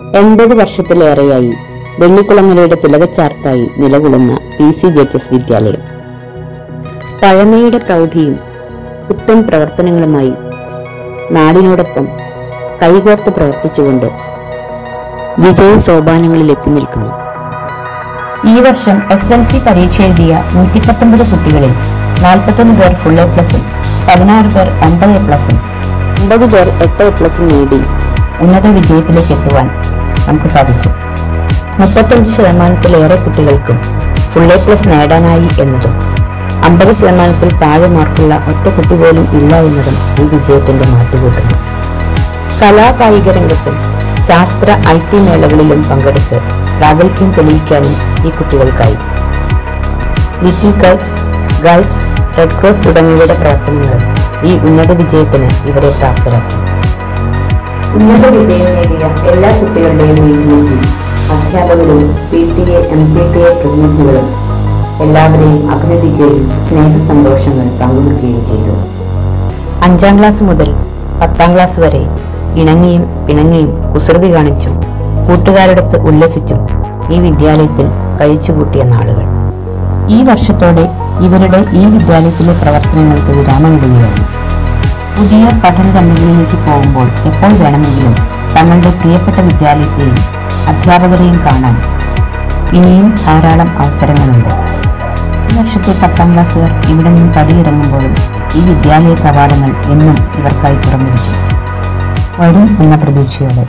എൺപത് വർഷത്തിലേറെയായി വെള്ളിക്കുളങ്ങരയുടെ തിലകച്ചാർത്തായി നിലകൊള്ളുന്ന പി സി ജെ എസ് വിദ്യാലയം പഴമയുടെ പ്രൗഢിയും പുത്തൻ പ്രവർത്തനങ്ങളുമായി നാടിനോടൊപ്പം കൈകോർത്ത് പ്രവർത്തിച്ചുകൊണ്ട് വിജയ സോപാനങ്ങളിൽ എത്തി നിൽക്കുന്നു ഈ വർഷം എസ് എൽ സി പരീക്ഷ എഴുതിയ നൂറ്റി പത്തൊമ്പത് കുട്ടികളിൽ നാൽപ്പത്തൊന്ന് പേർ ഫുൾ എ പ്ലസും പതിനാറ് പേർ ഒമ്പത് എ പ്ലസും ഒമ്പത് പേർ എട്ട് എ പ്ലസ് നേടി ഉന്നത വിജയത്തിലേക്ക് എത്തുവാൻ നമുക്ക് സാധിച്ചു മുപ്പത്തഞ്ച് ശതമാനത്തിലേറെ കുട്ടികൾക്കും ഫുൾ എ പ്ലസ് നേടാനായി എന്നതും അമ്പത് ശതമാനത്തിൽ താഴെ മാർക്കുള്ള ഒറ്റ കുട്ടി പോലും ഇല്ല എന്നതും ഈ വിജയത്തിന്റെ മാറ്റുകൂട്ടുന്നു കലാകായിക രംഗത്തും ശാസ്ത്ര ഐ ടി മേളകളിലും പങ്കെടുത്ത് പ്രാഗൽഭ്യം തെളിയിക്കാനും ഈ കുട്ടികൾക്കായി Little Kites guides Red Cross തുടങ്ങിയവയുടെ പ്രവർത്തനങ്ങൾ ഈ ഉന്നത വിജയത്തിന് ഇവരെ പ്രാപ്തരാക്കി ഉന്നത വിജയം നേടിയ എല്ലാ കുട്ടികളുടെയും വീട്ടിലെത്തി അധ്യാപകരും P T A M P T A പ്രതിനിധികളും എല്ലാവരെയും അഭിനന്ദിക്കുകയും സ്നേഹ സന്തോഷങ്ങൾ പങ്കുവെക്കുകയും ചെയ്തു അഞ്ചാം ക്ലാസ് മുതൽ പത്താം ക്ലാസ് വരെ ഇണങ്ങിയും പിണങ്ങിയും കുസൃതി കാണിച്ചും കൂട്ടുകാരോടൊത്ത് ഉല്ലസിച്ചും ഈ വിദ്യാലയത്തിൽ കഴിച്ചുകൂട്ടിയ നാളുകൾ ഈ വർഷത്തോടെ ഇവരുടെ ഈ വിദ്യാലയത്തിലെ പ്രവർത്തനങ്ങൾക്ക് വിരാമമിടുകയാണ് പുതിയ പഠന രംഗങ്ങളിലേക്ക് പോകുമ്പോൾ എപ്പോൾ വേണമെങ്കിലും തങ്ങളുടെ പ്രിയപ്പെട്ട വിദ്യാലയത്തെയും അധ്യാപകരെയും കാണാൻ ഇനിയും ധാരാളം അവസരങ്ങളുണ്ട് ഈ വർഷത്തെ പത്താം ക്ലാസ്സുകാർ ഇവിടെ നിന്ന് പടിയിറങ്ങുമ്പോഴും ഈ വിദ്യാലയ കവാടങ്ങൾ എന്നും ഇവർക്കായി തുറന്നിരിക്കും വരും എന്ന പ്രതീക്ഷയോടെ